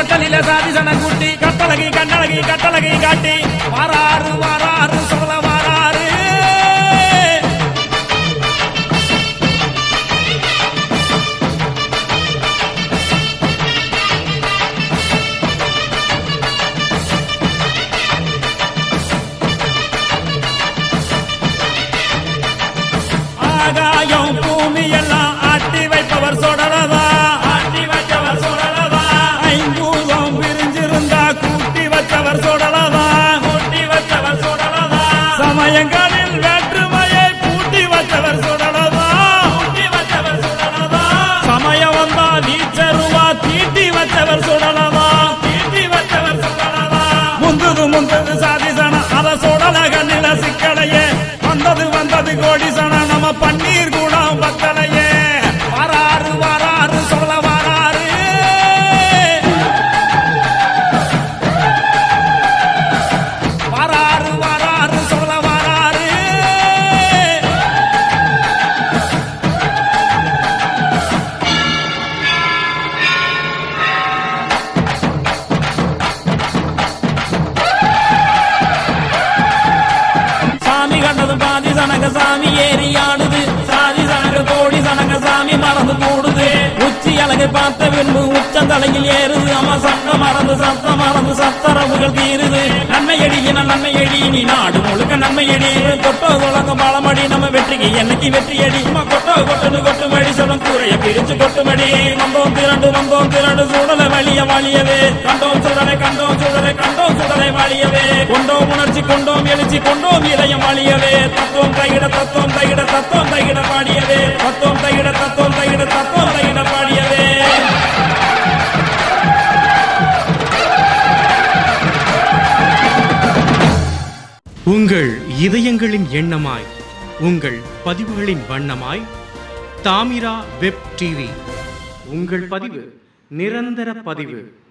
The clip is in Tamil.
தொட்டலில சாதிசன கூட்டி கட்டழகி கண்ணழகி கட்டழகி காட்டி வாராறு வாராறு சொல்ல வாராறு ஆகாயம் பூமி எல்லாம் ஆட்டி வைப்பவர் சொடலதா ஆட்டி வைப்பவர் சொடலதா ஐம்பூதம் பிரிஞ்சிருந்தா கூட்டி வச்சவர் சொடலதா கூட்டி வச்சவர் சொடலதா சமயங்களில் வேற்றுமையை பூட்டி வச்சவர் சொடலதா பூட்டி வச்சவர் சொடலதா சமயம் வந்தா நீச்சருவா தீட்டி வச்சவர் சொடலதா தீட்டி வச்சவர் சொடலதா முந்தது முந்தது சாதிசன அத சொடல கண்ணில சிக்கலையே வந்தது வந்தது கோடி சன நம்ம பன்னீர் கூடம் பத்தலையே வாராறு வாராறு சொல்ல வாராறு வாராறு வாராறு சொல்ல வாராறு சாமி கண்டது பாதி சனங்க சாமி ஏறி ஆடுது சாதி சனங்க கோடி சனங்க சாமி மறந்து கூடுது உச்சி அழகை பார்த்த பின்பு உச்சந்தலையில் ஏறுது அம்மா சட்டம் மறந்து சத்தம் மறந்து சத்தரவுகள் தீருது நன்மை எடியின நன்மை எடி நீ நாடு முழுக்க நன்மை எடி கொட்டோ குழங்க பழமடி நம்ம வெற்றிக்கு என்னைக்கு வெற்றி அடி அம்மா கொட்டோ கொட்டுன்னு கொட்டுமடி சொல்லும் கூரைய பிரிச்சு கொட்டுமடி வந்தோம் திரண்டு வந்தோம் திரண்டு சுடலை வழிய வழியவே கண்டோம் சுடலை கண்டோம் சுடலை கண்டோம் சுடலை வழியவே கொண்டோம் உணர்ச்சி கொண்டோம் எழுச்சி கொண்டோம் இதயம் வழியவே தத்துவம் தையிட தத்துவம் தையிட தத்துவம் தையிட பாடியவே தத்துவம் தையிட தத்துவம் தையிட தத்துவம் தையிட பாடியவே உங்கள் இதயங்களின் எண்ணமாய் உங்கள் பதிவுகளின் வண்ணமாய் தாமிரா வெப் டிவி உங்கள் பதிவு நிரந்தர பதிவு